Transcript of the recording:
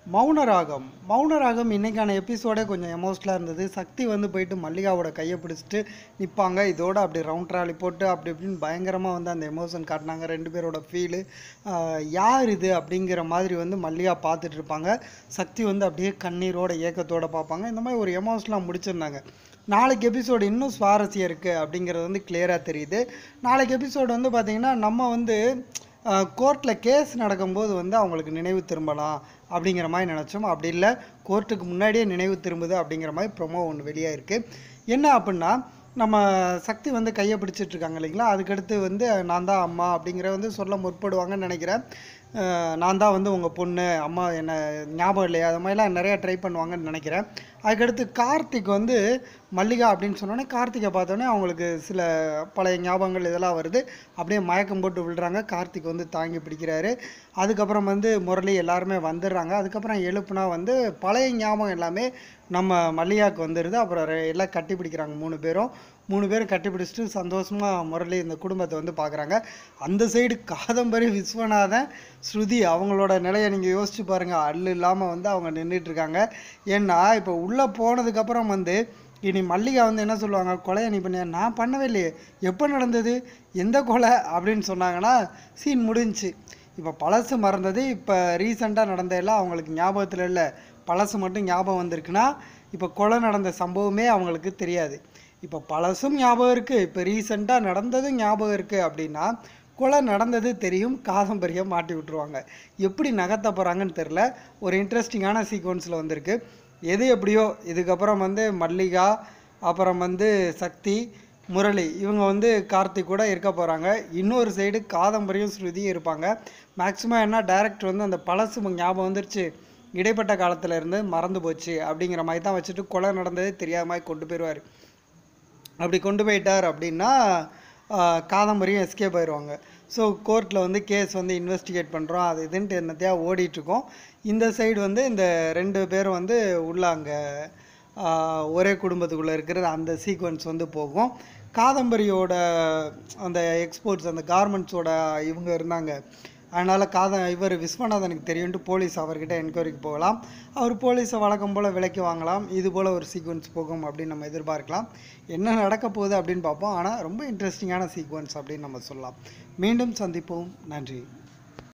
மௌனராகம் மௌனராகம் இன்னைக்கான எபிசோடே கொஞ்சம் எமோஷ்னலாக இருந்தது சக்தி வந்து போயிட்டு மல்லிகாவோட கையை பிடிச்சிட்டு நிற்பாங்க இதோட அப்படி ரவுண்ட் ட்ராலி போட்டு அப்படி இப்படின்னு பயங்கரமாக வந்து அந்த எமோஷன் காட்டினாங்க ரெண்டு பேரோட ஃபீலு யார் இது அப்படிங்கிற மாதிரி வந்து மல்லிகா பார்த்துட்டு இருப்பாங்க சக்தி வந்து அப்படியே கண்ணீரோட ஏக்கத்தோட பார்ப்பாங்க இந்த மாதிரி ஒரு எமோஷனலாக முடிச்சிருந்தாங்க நாளைக்கு எபிசோடு இன்னும் சுவாரஸ்யம் இருக்குது அப்படிங்கிறது வந்து கிளியராக தெரியுது நாளைக்கு எபிசோடு வந்து பார்த்திங்கன்னா நம்ம வந்து கோர்ட்டில் கேஸ் நடக்கும்போது வந்து அவங்களுக்கு நினைவு திரும்பலாம் அப்படிங்கிற மாதிரி நினச்சோம் அப்படி இல்லை கோர்ட்டுக்கு முன்னாடியே நினைவு திரும்புது அப்படிங்கிற மாதிரி ப்ரொமோ ஒன்று வெளியாக இருக்குது என்ன அப்படின்னா நம்ம சக்தி வந்து கையை பிடிச்சிட்டு இருக்காங்க இல்லைங்களா அதுக்கடுத்து வந்து நான் தான் அம்மா அப்படிங்கிற வந்து சொல்ல முற்படுவாங்கன்னு நினைக்கிறேன் அஹ் நான் தான் வந்து உங்கள் பொண்ணு அம்மா என்ன ஞாபகம் இல்லையா அது மாதிரிலாம் நிறையா ட்ரை பண்ணுவாங்கன்னு நினைக்கிறேன் அதுக்கடுத்து கார்த்திக் வந்து மல்லிகா அப்படின்னு சொன்னோடனே கார்த்திகை பார்த்தோன்னே அவங்களுக்கு சில பழைய ஞாபகங்கள் இதெல்லாம் வருது அப்படியே மயக்கம் போட்டு விழுறாங்க கார்த்திக் வந்து தாங்கி பிடிக்கிறாரு அதுக்கப்புறம் வந்து முரளி எல்லாருமே வந்துடுறாங்க அதுக்கப்புறம் எழுப்புனா வந்து பழைய ஞாபகம் எல்லாமே நம்ம மல்லிகாவுக்கு வந்துடுது அப்புறம் ரெ- எல்லாம் கட்டி பிடிக்கிறாங்க மூணு பேரும் மூணு பேரும் கட்டி பிடிச்சிட்டு சந்தோஷமாக முரளி இந்த குடும்பத்தை வந்து பார்க்குறாங்க அந்த சைடு காதம்பரி விஸ்வநாதன் ஸ்ருதி அவங்களோட நிலையை நீங்கள் யோசிச்சு பாருங்கள் அள்ளு இல்லாமல் வந்து அவங்க நின்றுட்டு இருக்காங்க ஏன்னா இப்போ உள்ளே போனதுக்கப்புறம் வந்து இனி மல்லிகா வந்து என்ன சொல்லுவாங்க கொலையை நீ பண்ணியா நான் பண்ணவே இல்லையே எப்போ நடந்தது எந்த கொலை அப்படின்னு சொன்னாங்கன்னா சீன் முடிஞ்சுச்சு இப்போ பழசு மறந்தது இப்போ ரீசெண்டாக நடந்ததெல்லாம் அவங்களுக்கு ஞாபகத்தில் இல்லை பழசு மட்டும் ஞாபகம் வந்திருக்குன்னா இப்போ கொலை நடந்த சம்பவமே அவங்களுக்கு தெரியாது இப்போ பழசும் ஞாபகம் இருக்குது இப்போ ரீசெண்டாக நடந்ததும் ஞாபகம் இருக்குது அப்படின்னா கொலை நடந்தது தெரியும் காதம்பரியை மாட்டி விட்டுருவாங்க எப்படி நகர்த்த போகிறாங்கன்னு தெரில ஒரு இன்ட்ரெஸ்டிங்கான சீக்வன்ஸில் வந்திருக்கு எது எப்படியோ இதுக்கப்புறம் வந்து மல்லிகா அப்புறம் வந்து சக்தி முரளி இவங்க வந்து கார்த்திக் கூட இருக்க போகிறாங்க இன்னொரு சைடு காதம்பரியும் ஸ்ருதியும் இருப்பாங்க மேக்ஸிமம் என்ன டேரக்டர் வந்து அந்த பழசு ஞாபகம் வந்துருச்சு இடைப்பட்ட காலத்துல இருந்து மறந்து போச்சு அப்படிங்கிற மாதிரி தான் வச்சுட்டு கொலை நடந்ததே தெரியாத மாதிரி கொண்டு போயிடுவார் அப்படி கொண்டு போயிட்டார் அப்படின்னா ஆஹ், காதம்பரியும் எஸ்கேப் ஆயிடுவாங்க ஸோ கோர்ட்டில் வந்து கேஸ் வந்து இன்வெஸ்டிகேட் பண்ணுறோம் அது இதுன்ட்டு என்னத்தையா ஓடிட்டுருக்கோம் இந்த சைடு வந்து இந்த ரெண்டு பேரும் வந்து உள்ள அங்கே ஒரே குடும்பத்துக்குள்ளே இருக்கிறது அந்த சீக்வன்ஸ் வந்து போகும் காதம்பரியோட அந்த எக்ஸ்போர்ட்ஸ் அந்த கார்மெண்ட்ஸோட இவங்க இருந்தாங்க அதனால் காத இவர் விஸ்வநாதனுக்கு தெரியும்ட்டு போலீஸ் அவர்கிட்ட என்கொயரிக்கு போகலாம் அவர் போலீஸை வழக்கம் போல் விலைக்கு வாங்கலாம் இது போல் ஒரு சீக்வன்ஸ் போகும் அப்படின்னு நம்ம எதிர்பார்க்கலாம் என்ன நடக்க போகுது அப்படின்னு பார்ப்போம் ஆனால் ரொம்ப இன்ட்ரெஸ்டிங்கான சீக்வன்ஸ் அப்படின்னு நம்ம சொல்லலாம் மீண்டும் சந்திப்போம் நன்றி